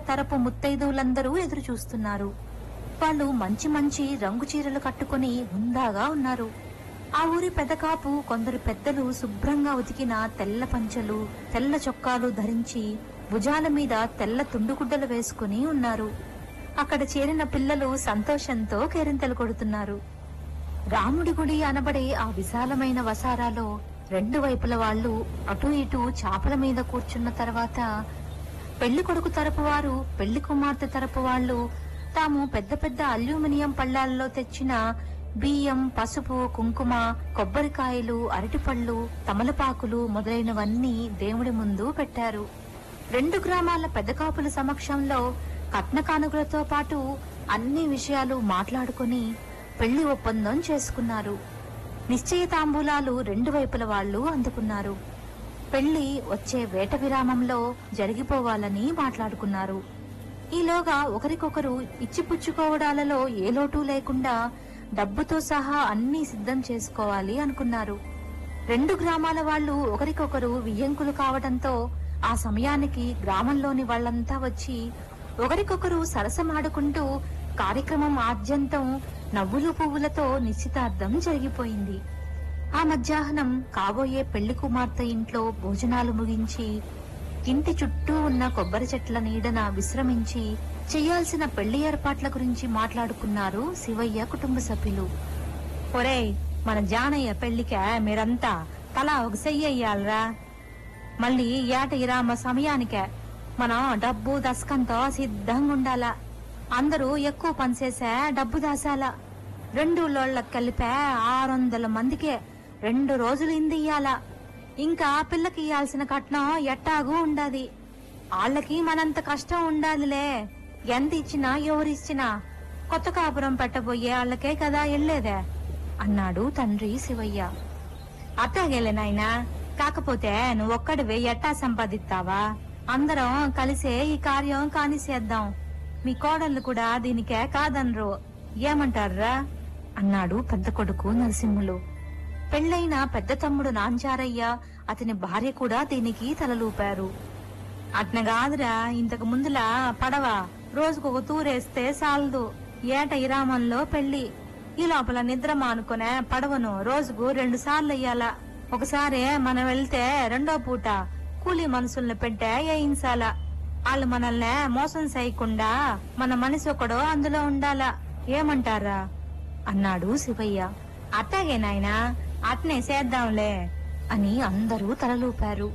తరపు ముత్తైదువులందరూ ఎదురు చూస్తున్నారు వాళ్ళు మంచి మంచి రంగు చీరలు కట్టుకొని హుందాగా ఉన్నారు ఆ ఊరి పెదకాపు కొందరు పెద్దలు శుభ్రంగా ఉతికిన తెల్ల పంచలు తెల్ల చొక్కాలు ధరించి భుజాల మీద తెల్ల తుండుగుడ్డలు వేసుకుని ఉన్నారు అక్కడ చేరిన పిల్లలు సంతోషంతో కేరింతలు కొడుతున్నారు రాముడి గుడి అనబడే ఆ విశాలమైన వసారాలో రెండు వైపుల వాళ్ళు అటు ఇటు చాపల మీద కూర్చున్న తర్వాత పెళ్లి కొడుకు తరపు వారు పెళ్లి కుమార్తె తరపు వాళ్ళు తాము పెద్ద పెద్ద అల్యూమినియం పళ్ళాల్లో తెచ్చిన బియ్యం పసుపు కుంకుమ కొబ్బరికాయలు అరటిపళ్ళు తమలపాకులు మొదలైనవన్నీ దేవుడి ముందు పెట్టారు రెండు గ్రామాల పెద్ద కాపుల సమక్షంలో కట్న కానుకలతో పాటు అన్ని విషయాలు మాట్లాడుకుని పెళ్లి ఒప్పందం చేసుకున్నారు నిశ్చయ తాంబూలాలు రెండు వైపుల వాళ్ళు అందుకున్నారు పెళ్లి వచ్చే వేట విరామంలో జరిగిపోవాలని మాట్లాడుకున్నారు ఈలోగా ఒకరికొకరు ఇచ్చిపుచ్చుకోవడాలలో ఏ లోటు లేకుండా డబ్బుతో సహా అన్నీ సిద్ధం చేసుకోవాలి అనుకున్నారు రెండు గ్రామాల వాళ్ళు ఒకరికొకరు వియ్యంకులు కావడంతో ఆ సమయానికి గ్రామంలోని వాళ్ళంతా వచ్చి ఒకరికొకరు సరసమాడుకుంటూ కార్యక్రమం ఆద్యంతం నవ్వులు పువ్వులతో నిశ్చితార్థం జరిగిపోయింది ఆ మధ్యాహ్నం కాబోయే పెళ్లి కుమార్తె ఇంట్లో భోజనాలు ముగించి ఇంటి చుట్టూ ఉన్న కొబ్బరి చెట్ల నీడన విశ్రమించి చేయాల్సిన పెళ్లి ఏర్పాట్ల గురించి మాట్లాడుకున్నారు శివయ్య కుటుంబ సభ్యులు ఒరేయ్ మన జానయ్య పెళ్లికే మీరంతా తలా ఒక చెయ్యాలరా మళ్ళీ ఏట ఇరామ సమయానికే మనం డబ్బు దశకంతో సిద్ధంగా ఉండాలా అందరూ ఎక్కువ పనిచేసే డబ్బు దాసాలా రెండు లోళ్ళకి కలిపే ఆరు వందల మందికే రెండు రోజులు ఇంది ఇయ్యాలా ఇంకా పిల్లకి ఇయ్యాల్సిన కట్నం ఎట్టాగు ఉండాది వాళ్ళకి మనంత కష్టం ఉండాలిలే ఎంత ఇచ్చినా ఎవరిచ్చినా కొత్త కాపురం పెట్టబోయే వాళ్ళకే కదా వెళ్ళేదే అన్నాడు తండ్రి శివయ్య అట్టాగేలే నాయనా కాకపోతే నువ్వు ఒక్కడివే ఎట్టా సంపాదిస్తావా అందరం కలిసే ఈ కార్యం కానిసేద్దాం మీ కోడళ్ళు కూడా దీనికే కాదనరు ఏమంటారా అన్నాడు పెద్ద కొడుకు నరసింహులు పెళ్ళైన పెద్ద తమ్ముడు నాంచారయ్య అతని భార్య కూడా దీనికి తలలూపారు అట్న కాదురా ఇంతకు ముందులా పడవ రోజుకొక తూరేస్తే సాలదు ఏట ఇరామంలో పెళ్లి ఈ లోపల నిద్ర మానుకునే పడవను రోజుకు రెండు సార్లు అయ్యాలా ఒకసారి మనం వెళ్తే రెండో పూట కూలి మనుషుల్ని పెట్టే వేయించాల వాళ్ళు మనల్ని మోసం చేయకుండా మన మనిషి ఒకడు అందులో ఉండాలా ఏమంటారా అన్నాడు శివయ్య అట్టాగే నాయనా అట్నే చేద్దాంలే అని అందరూ తలలూపారు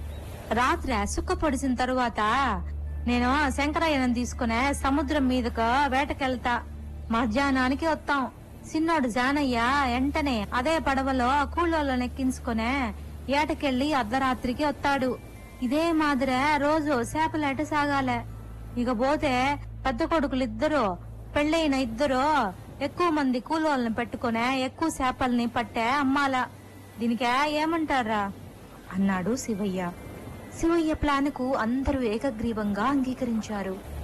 రాత్రి సుక్క పొడిసిన తరువాత నేను శంకరయ్యను తీసుకునే సముద్రం మీదకు వేటకెళ్తా మధ్యాహ్నానికి వస్తాం చిన్నోడు జానయ్య వెంటనే అదే పడవలో కూలోళ్ళని ఎక్కించుకునే ఏటకెళ్లి అర్ధరాత్రికి వస్తాడు ఇదే మాదిరే రోజు చేపలేట సాగాలే ఇక పోతే పెద్ద కొడుకులు ఇద్దరు పెళ్ళైన ఇద్దరు ఎక్కువ మంది కూలోళ్ళని పెట్టుకునే ఎక్కువ చేపల్ని పట్టే అమ్మాల దీనికే ఏమంటారా అన్నాడు శివయ్య శివయ్య ప్లాన్కు అందరూ ఏకగ్రీవంగా అంగీకరించారు